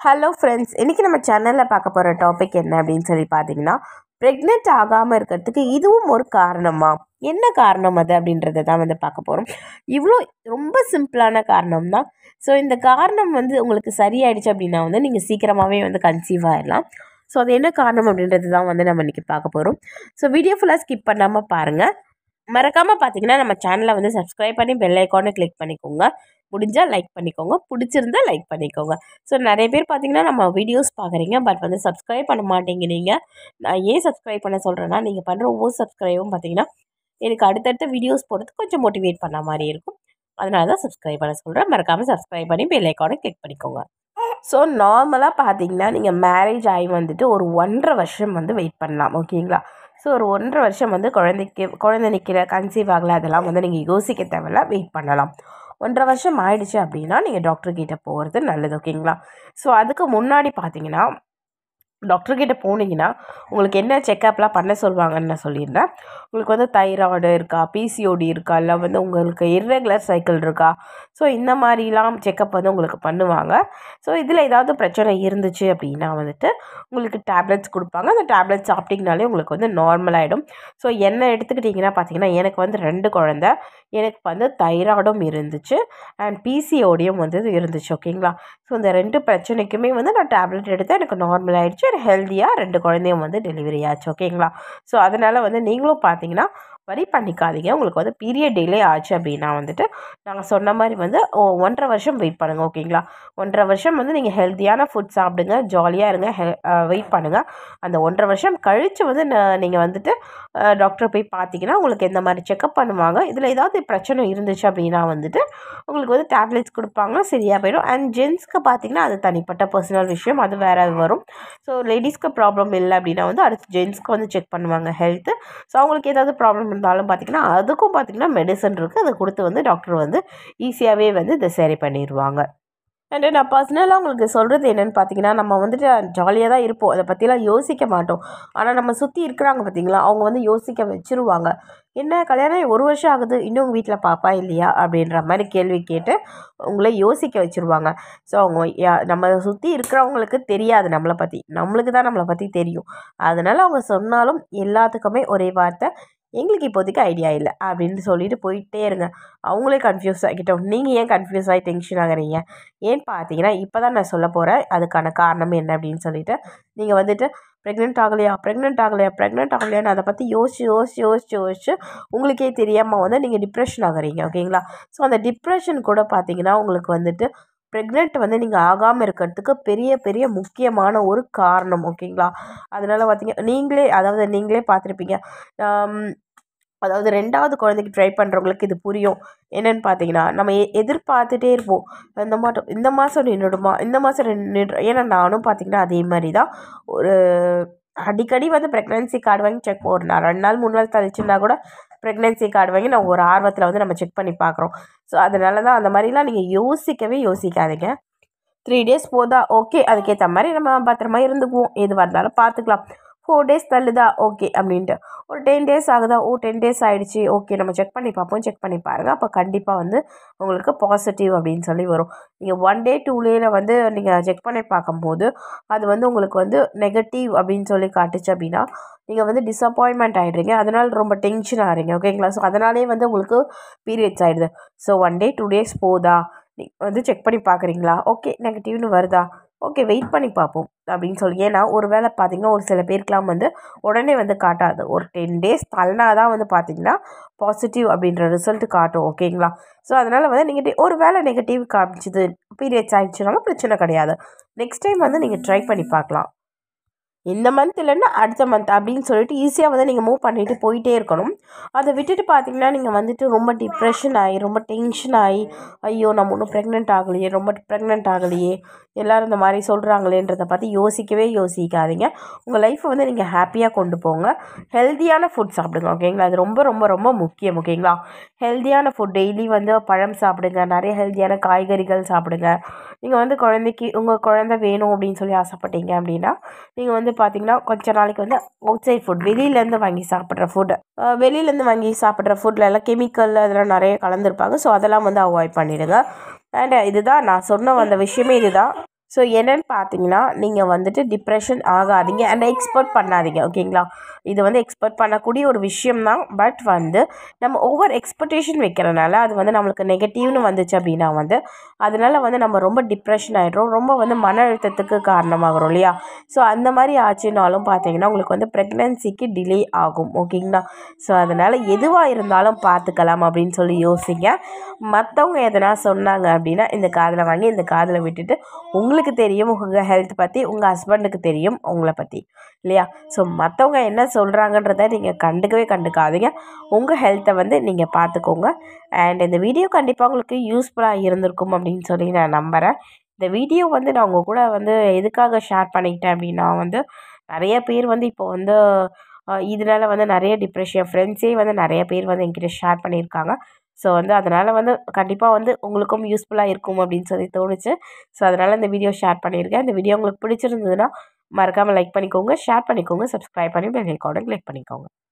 hello friends இன்றைக்கி நம்ம சேனலில் பார்க்க போகிற டாபிக் என்ன அப்படின்னு சொல்லி பார்த்தீங்கன்னா ப்ரெக்னென்ட் ஆகாமல் இருக்கிறதுக்கு இதுவும் ஒரு காரணமா என்ன காரணம் அது அப்படின்றத தான் வந்து பார்க்க போகிறோம் இவ்வளோ ரொம்ப சிம்பிளான காரணம் தான் ஸோ இந்த காரணம் வந்து உங்களுக்கு சரியாயிடுச்சு அப்படின்னா வந்து நீங்கள் சீக்கிரமாகவே வந்து கன்சீவ் ஆகிடலாம் ஸோ அது என்ன காரணம் அப்படின்றது தான் வந்து நம்ம இன்றைக்கி பார்க்க போகிறோம் ஸோ வீடியோ ஃபுல்லாக ஸ்கிப் பண்ணாமல் பாருங்கள் மறக்காமல் பார்த்தீங்கன்னா நம்ம சேனலை வந்து சப்ஸ்கிரைப் பண்ணி பெல் ஐக்கானை கிளிக் பண்ணிக்கோங்க முடிஞ்சால் லைக் பண்ணிக்கோங்க பிடிச்சிருந்தா லைக் பண்ணிக்கோங்க ஸோ நிறைய பேர் பார்த்தீங்கன்னா நம்ம வீடியோஸ் பார்க்குறீங்க பட் வந்து சப்ஸ்கிரைப் பண்ண மாட்டேங்கிறீங்க நான் ஏன் சப்ஸ்கிரைப் பண்ண சொல்கிறேன்னா நீங்கள் பண்ணுற ஒவ்வொரு சப்ஸ்கிரைபும் பார்த்தீங்கன்னா எனக்கு அடுத்தடுத்த வீடியோஸ் போடுறதுக்கு கொஞ்சம் மோட்டிவேட் பண்ண மாதிரி இருக்கும் அதனால தான் சப்ஸ்கிரைப் பண்ண சொல்கிறேன் மறக்காமல் சப்ஸ்கிரைப் பண்ணி பெல் ஐக்கானை கிளிக் பண்ணிக்கோங்க ஸோ நார்மலாக பார்த்தீங்கன்னா நீங்கள் மேரேஜ் ஆகி வந்துட்டு ஒரு ஒன்றரை வருஷம் வந்து வெயிட் பண்ணலாம் ஓகேங்களா ஸோ ஒரு ஒன்றரை வருஷம் வந்து குழந்தைக்கு குழந்தை நிற்கிற கன்சீவ் ஆகலை அதெல்லாம் வந்து நீங்கள் யோசிக்க தேவையில்ல வெயிட் பண்ணலாம் ஒன்றரை வருஷம் ஆயிடுச்சு அப்படின்னா நீங்கள் டாக்டர் கிட்ட போகிறது நல்லது ஓகேங்களா ஸோ அதுக்கு முன்னாடி பார்த்தீங்கன்னா டாக்டர் கிட்ட போனீங்கன்னா உங்களுக்கு என்ன செக்கப்லாம் பண்ண சொல்லுவாங்கன்னு நான் சொல்லியிருந்தேன் உங்களுக்கு வந்து தைராய்டு இருக்கா பிசிஓடி இருக்கா இல்லை வந்து உங்களுக்கு இர்ரெகுலர் சைக்கிள் இருக்கா ஸோ இந்த மாதிரிலாம் செக்கப் வந்து உங்களுக்கு பண்ணுவாங்க ஸோ இதில் ஏதாவது பிரச்சனை இருந்துச்சு அப்படின்னா வந்துட்டு உங்களுக்கு டேப்லெட்ஸ் கொடுப்பாங்க அந்த டேப்லெட்ஸ் சாப்பிட்டிங்கனாலே உங்களுக்கு வந்து நார்மல் ஆகிடும் ஸோ என்ன எடுத்துக்கிட்டிங்கன்னா பார்த்தீங்கன்னா எனக்கு வந்து ரெண்டு குழந்த எனக்கு வந்து தைராய்டும் இருந்துச்சு அண்ட் பிசிஓடியும் வந்து இருந்துச்சு ஓகேங்களா ஸோ இந்த ரெண்டு பிரச்சனைக்குமே வந்து நான் டேப்லெட் எடுத்து எனக்கு நார்மல் ஆகிடுச்சு எனக்கு ஹெல்த்தியாக ரெண்டு குழந்தையும் வந்து டெலிவரி ஆச்சு ஓகேங்களா ஸோ அதனால் வந்து நீங்களும் பார்த்தீங்கன்னா வரி பண்ணிக்காதீங்க உங்களுக்கு வந்து பீரியட் டிலே ஆச்சு அப்படின்னா வந்துட்டு நாங்கள் சொன்ன மாதிரி வந்து ஓ ஒன்றரை வருஷம் வெயிட் பண்ணுங்கள் ஓகேங்களா ஒன்றரை வருஷம் வந்து நீங்கள் ஹெல்த்தியான ஃபுட் சாப்பிடுங்க ஜாலியாக இருங்க ஹெ வெயிட் பண்ணுங்கள் அந்த ஒன்றரை வருஷம் கழித்து வந்து நீங்கள் வந்துட்டு டாக்டரை போய் பார்த்தீங்கன்னா உங்களுக்கு எந்த மாதிரி செக்கப் பண்ணுவாங்க இதில் ஏதாவது பிரச்சனை இருந்துச்சு அப்படின்னா வந்துட்டு உங்களுக்கு வந்து டேப்லெட்ஸ் கொடுப்பாங்க சரியாக போயிடும் அண்ட் ஜென்ஸ்க்கு பார்த்தீங்கன்னா அது தனிப்பட்ட பர்சனல் விஷயம் அது வேறு வரும் ஸோ லேடிஸ்க்கு ப்ராப்ளம் இல்லை அப்படின்னா வந்து அடுத்து ஜென்ஸ்க்கு வந்து செக் பண்ணுவாங்க ஹெல்த்து ஸோ அவங்களுக்கு ஏதாவது ப்ராப்ளம் இருந்தாலும் பார்த்திங்கன்னா அதுக்கும் பார்த்திங்கன்னா மெடிசன் இருக்குது அதை கொடுத்து வந்து டாக்டர் வந்து ஈஸியாகவே வந்து இதை சரி பண்ணிடுவாங்க அண்டு நான் பர்சனலாக உங்களுக்கு சொல்கிறது என்னென்னு பார்த்தீங்கன்னா நம்ம வந்துட்டு ஜாலியாக தான் இருப்போம் அதை பற்றிலாம் யோசிக்க மாட்டோம் ஆனால் நம்ம சுற்றி இருக்கிறாங்க பார்த்தீங்களா அவங்க வந்து யோசிக்க வச்சுருவாங்க என்ன கல்யாணம் ஒரு வருஷம் ஆகுது இன்னும் உங்கள் வீட்டில் பாப்பா இல்லையா அப்படின்ற மாதிரி கேள்வி கேட்டு உங்களை யோசிக்க வச்சுருவாங்க ஸோ அவங்க யா நம்ம சுற்றி இருக்கிறவங்களுக்கு தெரியாது நம்மளை பற்றி நம்மளுக்கு தான் நம்மளை பற்றி தெரியும் அதனால் அவங்க சொன்னாலும் எல்லாத்துக்குமே ஒரே வார்த்தை எங்களுக்கு இப்போதைக்கு ஐடியா இல்லை அப்படின்னு சொல்லிட்டு போயிட்டே இருங்க அவங்களே கன்ஃபியூஸ் ஆகிட்டோம் நீங்கள் ஏன் கன்ஃபியூஸ் ஆகி டென்ஷன் ஆகுறீங்க ஏன்னு பார்த்தீங்கன்னா இப்போ தான் நான் சொல்ல போகிறேன் அதுக்கான காரணம் என்ன அப்படின்னு சொல்லிட்டு நீங்கள் வந்துட்டு ப்ரெக்னென்ட் ஆகலையா ப்ரெக்னென்ட் ஆகலையா ப்ரெக்னென்ட் ஆகலையான்னு அதை பற்றி யோசிச்சு யோசிச்சு யோசிச்சு யோசிச்சு உங்களுக்கே தெரியாமல் வந்து நீங்கள் டிப்ரெஷன் ஆகுறீங்க ஓகேங்களா ஸோ அந்த டிப்ரெஷன் கூட பார்த்தீங்கன்னா உங்களுக்கு வந்துட்டு ப்ரெக்னென்ட் வந்து நீங்கள் ஆகாமல் இருக்கிறதுக்கு பெரிய பெரிய முக்கியமான ஒரு காரணம் ஓகேங்களா அதனால் பார்த்தீங்க நீங்களே அதாவது நீங்களே பார்த்துருப்பீங்க அதாவது ரெண்டாவது குழந்தைக்கு ட்ரை பண்ணுறவங்களுக்கு இது புரியும் என்னென்னு பார்த்தீங்கன்னா நம்ம எ எதிர்பார்த்துட்டே இருப்போம் இந்த மாதம் இந்த மாதம் நின்றுடுமா இந்த மாதம் நின்று ஏன்னா நானும் பார்த்தீங்கன்னா அதே மாதிரி தான் ஒரு அடிக்கடி வந்து ப்ரெக்னென்சி கார்டு வாங்கி செக் ஒரு நான் ரெண்டு நாள் மூணு நாள் கழிச்சுருந்தா கூட ப்ரெக்னென்சி கார்டு வாங்கி நான் ஒரு ஆர்வத்தில் வந்து நம்ம செக் பண்ணி பார்க்குறோம் ஸோ அதனால தான் அந்த மாதிரிலாம் நீங்கள் யோசிக்கவே யோசிக்காதீங்க த்ரீ டேஸ் போதா ஓகே அதுக்கேற்ற மாதிரி நம்ம பத்திரமா இருந்துக்குவோம் எது வந்தாலும் பார்த்துக்கலாம் ஃபோர் டேஸ் தள்ளுதா ஓகே அப்படின்ட்டு ஒரு டென் டேஸ் ஆகுதா ஓ டென் டேஸ் ஆகிடுச்சி ஓகே நம்ம செக் பண்ணி பார்ப்போம் செக் பண்ணி பாருங்கள் அப்போ கண்டிப்பாக வந்து உங்களுக்கு பாசிட்டிவ் அப்படின்னு சொல்லி வரும் நீங்கள் ஒன் டே டூ டேயில் வந்து நீங்கள் செக் பண்ணி பார்க்கும்போது அது வந்து உங்களுக்கு வந்து நெகட்டிவ் அப்படின்னு சொல்லி காட்டுச்சு அப்படின்னா நீங்கள் வந்து டிசப்பாயின்மெண்ட் ஆகிடுறீங்க அதனால் ரொம்ப டென்ஷன் ஆகிறீங்க ஓகேங்களா ஸோ அதனாலே வந்து உங்களுக்கு பீரியட்ஸ் ஆகிடுது so one day two days போதா நீ வந்து செக் பண்ணி பார்க்குறீங்களா ஓகே நெகட்டிவ்னு வருதா ஓகே வெயிட் பண்ணி பார்ப்போம் அப்படின்னு சொல்லி ஏன்னா ஒரு வேளை பார்த்தீங்கன்னா ஒரு சில பேருக்குலாம் வந்து உடனே வந்து காட்டாது ஒரு டென் டேஸ் தள்ளினா தான் வந்து பார்த்தீங்கன்னா பாசிட்டிவ் அப்படின்ற ரிசல்ட் காட்டும் ஓகேங்களா ஸோ அதனால் வந்து நீங்கள் ஒரு வேளை நெகட்டிவ் காமிச்சிது பீரியட்ஸ் ஆகிடுச்சுனாலும் பிரச்சனை கிடையாது நெக்ஸ்ட் டைம் வந்து நீங்கள் ட்ரை பண்ணி பார்க்கலாம் இந்த மந்த் இல்லைன்னா அடுத்த மந்த் அப்படின்னு சொல்லிட்டு ஈஸியாக வந்து நீங்கள் மூவ் பண்ணிவிட்டு போயிட்டே இருக்கணும் அதை விட்டுட்டு பார்த்தீங்கன்னா நீங்கள் வந்துட்டு ரொம்ப டிப்ரெஷன் ஆகி ரொம்ப டென்ஷன் ஆகி ஐயோ நம்ம ஒன்றும் ப்ரெக்னென்ட் ஆகலையே ரொம்ப ப்ரெக்னென்ட் ஆகலையே எல்லோரும் இந்த மாதிரி சொல்கிறாங்களேன்றதை பற்றி யோசிக்கவே யோசிக்காதீங்க உங்கள் லைஃப்பை வந்து நீங்கள் ஹாப்பியாக கொண்டு போங்க ஹெல்த்தியான ஃபுட் சாப்பிடுங்க ஓகேங்களா அது ரொம்ப ரொம்ப ரொம்ப முக்கியம் ஓகேங்களா ஹெல்த்தியான ஃபுட் டெய்லி வந்து பழம் சாப்பிடுங்க நிறைய ஹெல்த்தியான காய்கறிகள் சாப்பிடுங்க நீங்கள் வந்து குழந்தைக்கு உங்கள் குழந்தை வேணும் அப்படின்னு சொல்லி ஆசைப்பட்டீங்க அப்படின்னா நீங்கள் வந்து பார்த்தீங்கன்னா கொஞ்ச நாளைக்கு வந்து அவுட் சைட் ஃபுட் வெளியிலேருந்து வாங்கி சாப்பிட்ற ஃபுட்டு வெளியிலேருந்து வாங்கி சாப்பிட்ற ஃபுட்டில் எல்லாம் கெமிக்கல் அதெல்லாம் நிறைய கலந்துருப்பாங்க ஸோ அதெல்லாம் வந்து அவாய்ட் பண்ணிவிடுங்க அண்ட் இதுதான் நான் சொன்ன வந்த விஷயமே இதுதான் ஸோ என்னென்னு பார்த்தீங்கன்னா நீங்கள் வந்துட்டு டிப்ரெஷன் ஆகாதீங்க அண்ட் எக்ஸ்பெக்ட் பண்ணாதீங்க ஓகேங்களா இது வந்து எக்ஸ்பெக்ட் பண்ணக்கூடிய ஒரு விஷயம்தான் பட் வந்து நம்ம ஓவர் எக்ஸ்பெக்டேஷன் வைக்கிறனால அது வந்து நம்மளுக்கு நெகட்டிவ்னு வந்துச்சு அப்படின்னா வந்து அதனால வந்து நம்ம ரொம்ப டிப்ரெஷன் ஆகிடுறோம் ரொம்ப வந்து மன அழுத்தத்துக்கு காரணமாகிறோம் இல்லையா ஸோ அந்த மாதிரி ஆச்சுனாலும் பார்த்தீங்கன்னா உங்களுக்கு வந்து ப்ரெக்னென்சிக்கு டிலே ஆகும் ஓகேங்களா ஸோ அதனால் எதுவாக இருந்தாலும் பார்த்துக்கலாம் அப்படின்னு சொல்லி யோசிங்க மற்றவங்க எதனா சொன்னாங்க அப்படின்னா இந்த காதில் வாங்கி இந்த காதில் விட்டுட்டு உங்களுக்கு தெரியும் உங்கள் ஹெல்த் பற்றி உங்கள் ஹஸ்பண்டுக்கு தெரியும் உங்களை பற்றி இல்லையா ஸோ மற்றவங்க என்ன சொல்கிறாங்கன்றத நீங்கள் கண்டுக்கவே கண்டுக்காதீங்க உங்கள் ஹெல்த்தை வந்து நீங்கள் பார்த்துக்கோங்க அண்ட் இந்த வீடியோ கண்டிப்பாக உங்களுக்கு யூஸ்ஃபுல்லாக இருந்திருக்கும் அப்படின்னு சொல்லி நான் நம்புகிறேன் இந்த வீடியோ வந்து நான் உங்கள் கூட வந்து எதுக்காக ஷேர் பண்ணிக்கிட்டேன் அப்படின்னா வந்து நிறைய பேர் வந்து இப்போ வந்து அஹ், இதனால வந்து நிறைய டிப்ரெஷன் ஃப்ரெண்ட்ஸே வந்து நிறைய பேர் வந்து என்கிட்ட ஷேர் பண்ணியிருக்காங்க ஸோ வந்து அதனால் வந்து கண்டிப்பாக வந்து உங்களுக்கும் யூஸ்ஃபுல்லாக இருக்கும் அப்படின்னு சொல்லி தோணுச்சு ஸோ அதனால் இந்த வீடியோ ஷேர் பண்ணியிருக்கேன் இந்த வீடியோ உங்களுக்கு பிடிச்சிருந்ததுன்னா மறக்காமல் லைக் பண்ணிக்கோங்க ஷேர் பண்ணிக்கோங்க சப்ஸ்கிரைப் பண்ணி பெல் ஐக்கானை கிளிக் பண்ணிக்கோங்க